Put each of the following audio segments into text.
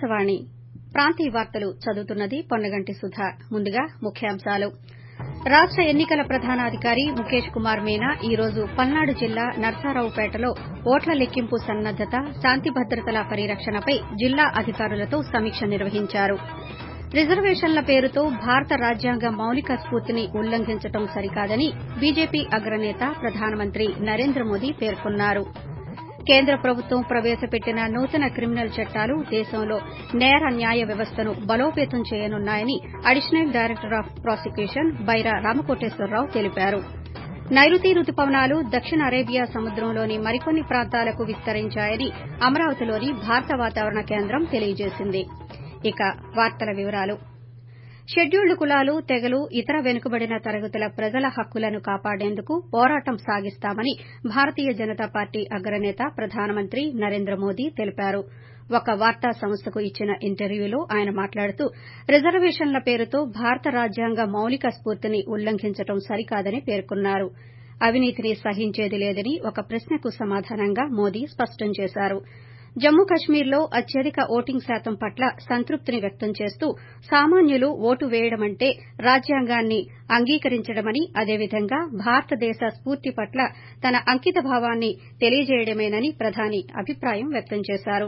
ఆకాశవాణి ప్రాంతీయ వార్తలు చదువుతున్నది పొన్నగంటి సుధ ముందుగా ముఖ్యాంశాలు రాష్ట ఎన్నికల ప్రధానాధికారి ముఖేష్ కుమార్ మీనా ఈ రోజు పల్నాడు జిల్లా నర్సారావుపేటలో ఓట్ల లెక్కింపు సన్నద్దత శాంతి భద్రతల పరిరక్షణపై జిల్లా అధికారులతో సమీక్ష నిర్వహించారు రిజర్వేషన్ల పేరుతో భారత రాజ్యాంగ మౌలిక స్పూర్తిని ఉల్లంఘించడం సరికాదని బీజేపీ అగ్రనేత ప్రధానమంత్రి నరేంద్ర మోదీ పేర్కొన్నారు కేంద్ర ప్రభుత్వం ప్రవేశపెట్టిన నూతన క్రిమినల్ చట్టాలు దేశంలో నేర న్యాయ వ్యవస్థను బలోపేతం చేయనున్నాయని additional director of prosecution Baira Ramakoteswararao తెలిపారు నైరుతి రుతుపవనాలు దక్షిణ అరేబియా సముద్రంలోని మరికొన్ని ప్రాంతాలకు విస్తరించాయని అమరావతిలోని భారత వాతావరణ కేంద్రం తెలియజేసింది ఇక వార్తల వివరాలు షెడ్యూల్డ్ కులాలు తెగలు ఇతర వెనుకబడిన తరగతుల ప్రజల హక్కులను కాపాడేందుకు పోరాటం సాగిస్తామని భారతీయ జనతా పార్టీ అగ్రనేత ప్రధానమంత్రి నరేంద్ర మోదీ తెలిపారు ఒక వార్తా సంస్థకు ఇచ్చిన ఇంటర్వ్యూలో ఆయన మాట్లాడుతూ రిజర్వేషన్ల పేరుతో భారత రాజ్యాంగ మౌలిక స్పూర్తిని ఉల్లంఘించడం సరికాదని పేర్కొన్నారు అవినీతిని సహించేది లేదని ఒక ప్రశ్నకు సమాధానంగా మోదీ స్పష్టం చేశారు జమ్మూ కశ్మీర్లో అత్యధిక ఓటింగ్ శాతం పట్ల సంతృప్తిని వ్యక్తం చేస్తూ సామాన్యులు ఓటు వేయడమంటే రాజ్యాంగాన్ని అంగీకరించడమని అదేవిధంగా భారతదేశ స్పూర్తి పట్ల తన అంకితభావాన్ని తెలియజేయడమేనని ప్రధాని అభిప్రాయం వ్యక్తం చేశారు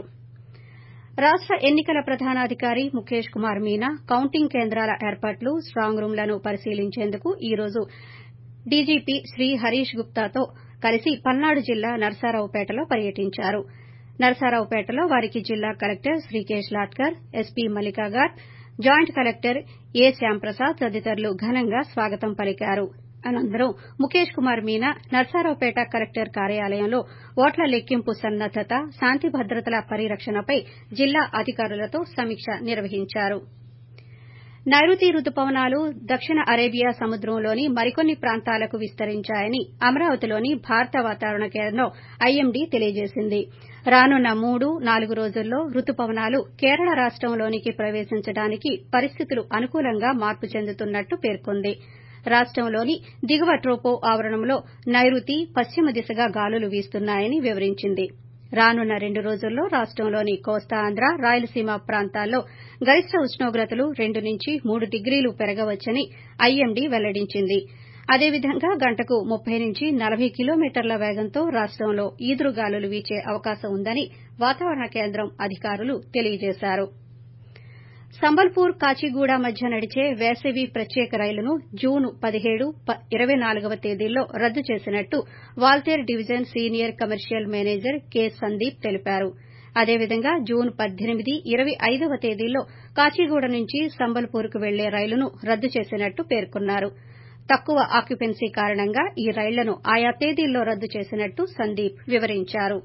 రాష్ట ఎన్నికల ప్రధానాధికారి ముఖేష్ కుమార్ మీనా కౌంటింగ్ కేంద్రాల ఏర్పాట్లు స్టాంగ్ రూంలను పరిశీలించేందుకు ఈ రోజు డీజీపీ శ్రీ హరీష్ గుప్తాతో కలిసి పల్నాడు జిల్లా నర్సారావుపేటలో పర్యటించారు నర్సారావుపేటలో వారికి జిల్లా collector Sreekesh Latkar SP Mallika Garg joint collector A Shyamprasad తదితరులు ఘనంగా స్వాగతం పలికారు అనంతరం ముఖేష్ కుమార్ మీనా నర్సారావుపేట కలెక్టర్ కార్యాలయంలో ఓట్ల లెక్కింపు సన్నద్దత శాంతి భద్రతల పరిరక్షణపై జిల్లా అధికారులతో సమీక్ష నిర్వహించారు నైరుతి రుతుపవనాలు దక్షిణ అరేబియా సముద్రంలోని మరికొన్ని ప్రాంతాలకు విస్తరించాయని అమరావతిలోని భారత వాతావరణ కేంద్రం ఐఎండీ తెలియజేసింది రానున్న మూడు నాలుగు రోజుల్లో రుతుపవనాలు కేరళ రాష్టంలోనికి ప్రవేశించడానికి పరిస్థితులు అనుకూలంగా మార్పు చెందుతున్నట్లు పేర్కొంది రాష్టంలోని దిగువ ట్రోపో ఆవరణంలో నైరుతి పశ్చిమ దిశగా గాలులు వీస్తున్నాయని వివరించింది రానున్న రెండు రోజుల్లో రాష్టంలోని కోస్తాంధ్ర రాయలసీమ ప్రాంతాల్లో గరిష్ట ఉష్ణోగ్రతలు రెండు నుంచి మూడు డిగ్రీలు పెరగవచ్చని ఐఎండీ వెల్లడించింది అదేవిధంగా గంటకు ముప్పై నుంచి నలభై కిలోమీటర్ల వేగంతో రాష్టంలో ఈదురుగాలులు వీచే అవకాశం ఉందని వాతావరణ కేంద్రం అధికారులు తెలియజేశారు సంబల్పూర్ కాచిగూడ మధ్య నడిచే వేసవి ప్రత్యేక రైలును జూన్ పదిహేడు ఇరవై నాలుగవ తేదీల్లో రద్దు చేసినట్లు Waltair division senior commercial manager K Sandeep తెలిపారు అదేవిధంగా జూన్ పద్దెనిమిది ఇరవై ఐదవ తేదీల్లో కాచిగూడ నుంచి సంబల్పూర్కు వెళ్లే రైలును రద్దు చేసినట్లు పేర్కొన్నారు తక్కువ ఆక్యుపెన్సీ కారణంగా ఈ రైళ్లను ఆయా తేదీల్లో రద్దు చేసినట్లు సందీప్ వివరించారు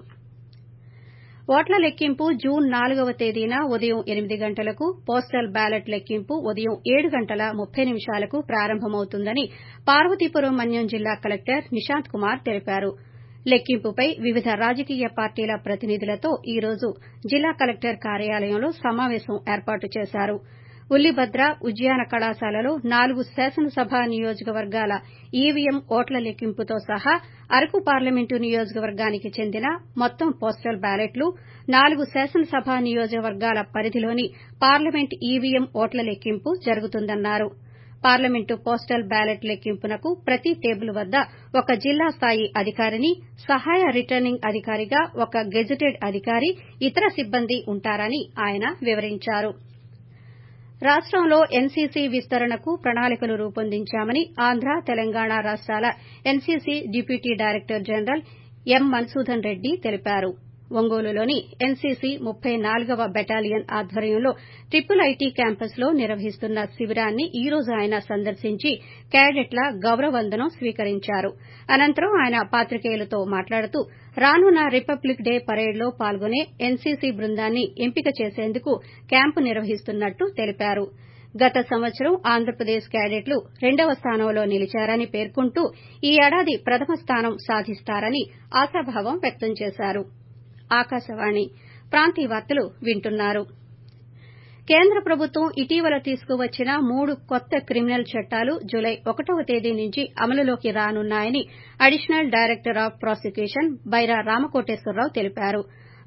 ఓట్ల లెక్కింపు జూన్ నాలుగవ తేదీన ఉదయం ఎనిమిది గంటలకు పోస్టల్ బ్యాలెట్ లెక్కింపు ఉదయం ఏడు గంటల ముప్పై నిమిషాలకు ప్రారంభమవుతుందని పార్వతీపురం మన్యం జిల్లా కలెక్టర్ నిశాంత్ కుమార్ తెలిపారు లెక్కింపుపై వివిధ రాజకీయ పార్టీల ప్రతినిధులతో ఈ రోజు జిల్లా కలెక్టర్ కార్యాలయంలో సమావేశం ఏర్పాటు చేశారు ఉల్లిభద్ర ఉద్యాన కళాశాలలో నాలుగు శాసనసభ నియోజకవర్గాల ఈవీఎం ఓట్ల లెక్కింపుతో సహా అరకు పార్లమెంటు నియోజకవర్గానికి చెందిన మొత్తం పోస్టల్ బ్యాలెట్లు నాలుగు శాసనసభ నియోజకవర్గాల పరిధిలోని పార్లమెంట్ ఈవీఎం ఓట్ల లెక్కింపు జరుగుతుందన్నారు పార్లమెంటు పోస్టల్ బ్యాలెట్ లెక్కింపునకు ప్రతి టేబుల్ వద్ద ఒక జిల్లా స్థాయి అధికారిని సహాయ రిటర్నింగ్ అధికారిగా ఒక గెజిటెడ్ అధికారి ఇతర సిబ్బంది ఉంటారని ఆయన వివరించారు రాష్టంలో ఎన్సీసీ విస్తరణకు ప్రణాళికలు రూపొందించామని ఆంధ్ర తెలంగాణ రాష్టాల NCC deputy director general M Mansudan Reddy తెలిపారు ఒంగోలులోని ఎన్సీసీ ముప్పై నాలుగవ బెటాలియన్ ఆధ్వర్యంలో ట్రిపుల్ ఐటీ క్యాంపస్లో నిర్వహిస్తున్న శిబిరాన్ని ఈ రోజు ఆయన సందర్శించి క్యాడెట్ల గౌరవ వందనం స్వీకరించారు అనంతరం ఆయన పాత్రికేయులతో మాట్లాడుతూ రానున్న రిపబ్లిక్ డే పరేడ్లో పాల్గొనే ఎన్సీసీ బృందాన్ని ఎంపిక చేసేందుకు క్యాంపు నిర్వహిస్తున్నట్లు తెలిపారు గత సంవత్సరం ఆంధ్రప్రదేశ్ క్యాడెట్లు రెండవ స్థానంలో నిలిచారని పేర్కొంటూ ఈ ఏడాది ప్రథమ స్థానం సాధిస్తారని ఆశాభావం వ్యక్తం చేశారు ఆకాశవాణి ప్రాంతీయ వార్తలు వింటున్నారు కేంద్ర ప్రభుత్వం ఇటీవల తీసుకువచ్చిన మూడు కొత్త క్రిమినల్ చట్టాలు జులై ఒకటవ తేదీ నుంచి అమలులోకి రానున్నాయని additional director of prosecution Baira Ramakoteswararao తెలిపారు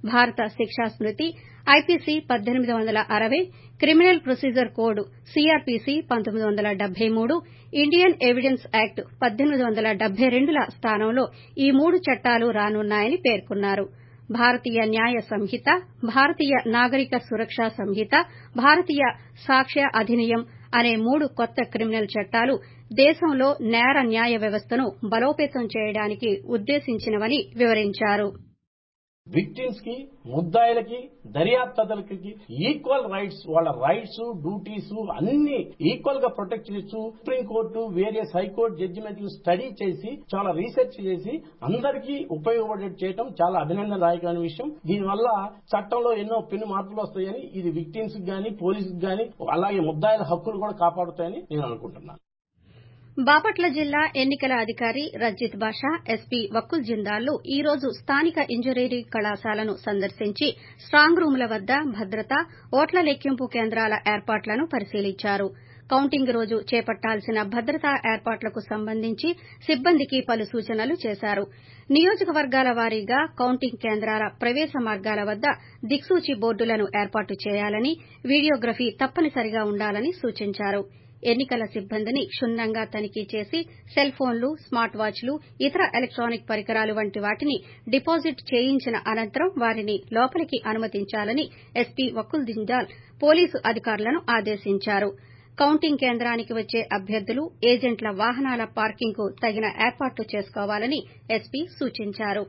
భారత శిక్షా స్మృతి ఐపీసీ పద్దెనిమిది వందల అరవై క్రిమినల్ ప్రొసీజర్ కోడ్ సీఆర్పీసీ పంతొమ్మిది వందల డెబ్బై మూడు ఇండియన్ ఎవిడెన్స్ యాక్ట్ పద్దెనిమిది వందల డెబ్బై రెండుల స్థానంలో ఈ మూడు చట్టాలు రానున్నాయని పేర్కొన్నారు భారతీయ న్యాయ సంహిత భారతీయ నాగరిక సురక్ష సంహిత భారతీయ సాక్ష్య అధినియం అనే మూడు కొత్త క్రిమినల్ చట్టాలు దేశంలో నేర న్యాయ వ్యవస్థను బలోపేతం చేయడానికి ఉద్దేశించినవని వివరించారు విక్టిమ్స్ కి ముద్దాయిలకి దర్యాప్తుదారులకి ఈక్వల్ రైట్స్ వాళ్ళ రైట్స్ డ్యూటీస్ అన్ని ఈక్వల్ గా ప్రొటెక్ట్ చేయొచ్చు సుప్రీంకోర్టు వేరియస్ హైకోర్టు జడ్జిమెంట్లు స్టడీ చేసి చాలా రీసెర్చ్ చేసి అందరికీ ఉపయోగపడేట్టు చేయడం చాలా అభినందనదాయకమైన విషయం దీనివల్ల చట్టంలో ఎన్నో పెను మార్పులు వస్తాయని ఇది విక్టిమ్స్ గానీ పోలీసుకు గానీ అలాగే ముద్దాయిల హక్కులు కూడా కాపాడుతాయని నేను అనుకుంటున్నాను బాపట్ల జిల్లా ఎన్నికల అధికారి రజ్జిత్ బాషా ఎస్పీ వకుల్ జిందాల్లు ఈ రోజు స్థానిక ఇంజనీరింగ్ కళాశాలను సందర్శించి స్టాంగ్ రూముల వద్ద భద్రత ఓట్ల లెక్కింపు కేంద్రాల ఏర్పాట్లను పరిశీలించారు కౌంటింగ్ రోజు చేపట్టాల్సిన భద్రతా ఏర్పాట్లకు సంబంధించి సిబ్బందికి పలు సూచనలు చేశారు నియోజకవర్గాల వారీగా కౌంటింగ్ కేంద్రాల ప్రవేశ మార్గాల వద్ద దిక్సూచి బోర్డులను ఏర్పాటు చేయాలని వీడియోగ్రఫీ తప్పనిసరిగా ఉండాలని సూచించారు ఎన్నికల సిబ్బందిని క్షుణ్ణంగా తనిఖీ చేసి సెల్ ఫోన్లు స్మార్ట్ వాచ్లు ఇతర ఎలక్టానిక్ పరికరాలు వంటి వాటిని డిపాజిట్ చేయించిన అనంతరం వారిని లోపలికి అనుమతించాలని ఎస్పీ వకుల్ జిందాల్ పోలీసు అధికారులను ఆదేశించారు కౌంటింగ్ కేంద్రానికి వచ్చే అభ్యర్థులు ఏజెంట్ల వాహనాల పార్కింగ్కు తగిన ఏర్పాట్లు చేసుకోవాలని ఎస్పీ సూచించారు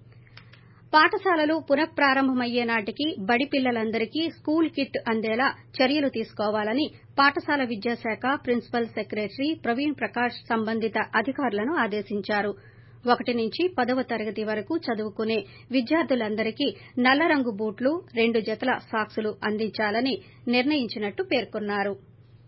పాఠశాలలు పునఃప్రారంభమయ్యే నాటికి బడి పిల్లలందరికీ స్కూల్ కిట్ అందేలా చర్యలు తీసుకోవాలని పాఠశాల విద్యాశాఖ ప్రిన్సిపల్ సెక్రటరీ ప్రవీణ్ ప్రకాష్ సంబంధిత అధికారులను ఆదేశించారు ఒకటి నుంచి పదవ తరగతి వరకు చదువుకునే విద్యార్థులందరికీ నల్ల రంగు బూట్లు రెండు జతల సాక్సులు అందించాలని నిర్ణయించినట్టు పేర్కొన్నారు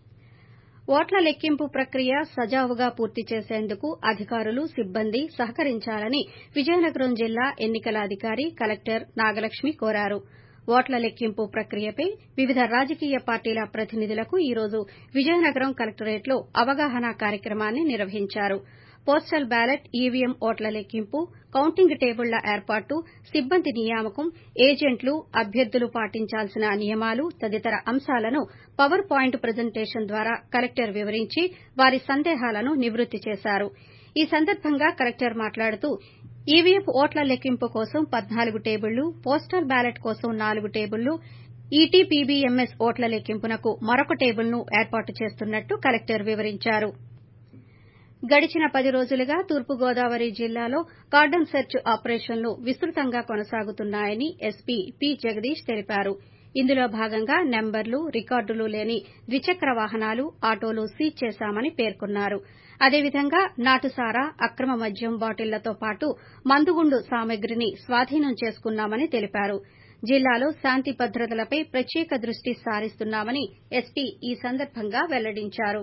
ఓట్ల లెక్కింపు ప్రక్రియ సజావుగా పూర్తి చేసేందుకు అధికారులు సిబ్బంది సహకరించాలని విజయనగరం జిల్లా ఎన్నికల అధికారి కలెక్టర్ నాగలక్ష్మి కోరారు ఓట్ల లెక్కింపు ప్రక్రియపై వివిధ రాజకీయ పార్టీల ప్రతినిధులకు ఈ రోజు విజయనగరం కలెక్టరేట్లో అవగాహన కార్యక్రమాన్ని నిర్వహించారు పోస్టల్ బ్యాలెట్ ఈవీఎం ఓట్ల లెక్కింపు కౌంటింగ్ టేబుళ్ల ఏర్పాటు సిబ్బంది నియామకం ఏజెంట్లు అభ్యర్థులు పాటించాల్సిన నియమాలు తదితర అంశాలను పవర్ పాయింట్ ప్రజెంటేషన్ ద్వారా కలెక్టర్ వివరించి వారి సందేహాలను నివృత్తి చేశారు ఈ సందర్భంగా కలెక్టర్ మాట్లాడుతూ ఈవీఎం ఓట్ల లెక్కింపు కోసం పద్నాలుగు టేబుళ్లు పోస్టల్ బ్యాలెట్ కోసం నాలుగు టేబుళ్లు ఈటీపీబీఎంఎస్ ఓట్ల లెక్కింపునకు మరొక టేబుల్ను ఏర్పాటు చేస్తున్నట్టు కలెక్టర్ వివరించారు గడిచిన పది రోజులుగా తూర్పుగోదావరి జిల్లాలో కార్డన్ సెర్చ్ ఆపరేషన్లు విస్తృతంగా కొనసాగుతున్నాయని ఎస్పీ పి జగదీష్ తెలిపారు ఇందులో భాగంగా నెంబర్లు రికార్డులు లేని ద్విచక్ర వాహనాలు ఆటోలు సీజ్ చేశామని పేర్కొన్నారు అదేవిధంగా నాటుసారా అక్రమ మద్యం బాటిళ్లతో పాటు మందుగుండు సామగ్రిని స్వాధీనం చేసుకున్నామని తెలిపారు జిల్లాలో శాంతి భద్రతలపై ప్రత్యేక దృష్టి సారిస్తున్నామని ఎస్పీ ఈ సందర్భంగా వెల్లడించారు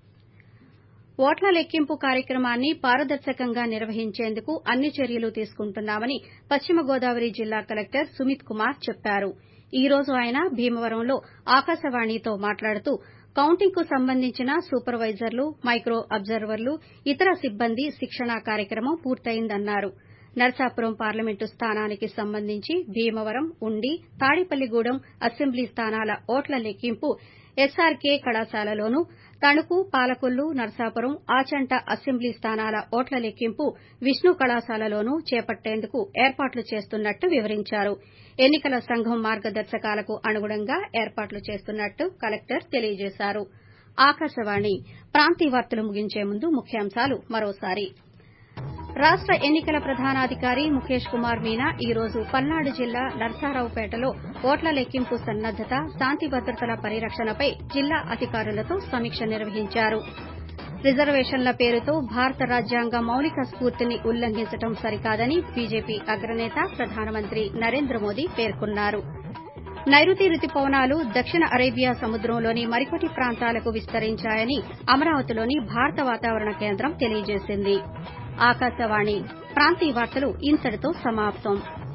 ఓట్ల లెక్కింపు కార్యక్రమాన్ని పారదర్శకంగా నిర్వహించేందుకు అన్ని చర్యలు తీసుకుంటున్నామని పశ్చిమ గోదావరి జిల్లా కలెక్టర్ సుమిత్ కుమార్ చెప్పారు ఈ రోజు ఆయన భీమవరంలో ఆకాశవాణితో మాట్లాడుతూ కౌంటింగ్కు సంబంధించిన సూపర్వైజర్లు మైక్రో అబ్జర్వర్లు ఇతర సిబ్బంది శిక్షణా కార్యక్రమం పూర్తయిందన్నారు నరసాపురం పార్లమెంటు స్థానానికి సంబంధించి భీమవరం ఉండి తాడేపల్లిగూడెం అసెంబ్లీ స్థానాల ఓట్ల లెక్కింపు ఎస్ఆర్కే కళాశాలలోను తణుకు పాలకొల్లు నరసాపురం ఆచంట అసెంబ్లీ స్థానాల ఓట్ల లెక్కింపు విష్ణు కళాశాలలోనూ చేపట్టేందుకు ఏర్పాట్లు చేస్తున్నట్టు వివరించారు ఎన్నికల సంఘం మార్గదర్శకాలకు అనుగుణంగా ఏర్పాట్లు చేస్తున్నట్టు కలెక్టర్ తెలియజేశారు ఆకాశవాణి ప్రాంతీయ వార్తలు ముగించే ముందు ముఖ్యాంశాలు మరోసారి రాష్ట ఎన్నికల ప్రధానాధికారి ముఖేష్ కుమార్ మీనా ఈ రోజు పల్నాడు జిల్లా నర్సారావుపేటలో ఓట్ల లెక్కింపు సన్నద్దత శాంతి భద్రతల పరిరక్షణపై జిల్లా అధికారులతో సమీక్ష నిర్వహించారు రిజర్వేషన్ల పేరుతో భారత రాజ్యాంగ మౌలిక స్పూర్తిని ఉల్లంఘించడం సరికాదని బీజేపీ అగ్రనేత ప్రధానమంత్రి నరేంద్ర మోదీ పేర్కొన్నారు నైరుతి రుతుపవనాలు దక్షిణ అరేబియా సముద్రంలోని మరికొన్ని ప్రాంతాలకు విస్తరించాయని అమరావతిలోని భారత వాతావరణ కేంద్రం తెలియజేసింది ఆకాశవాణి ప్రాంతీయ వార్తలు ఇంతటితో సమాప్తం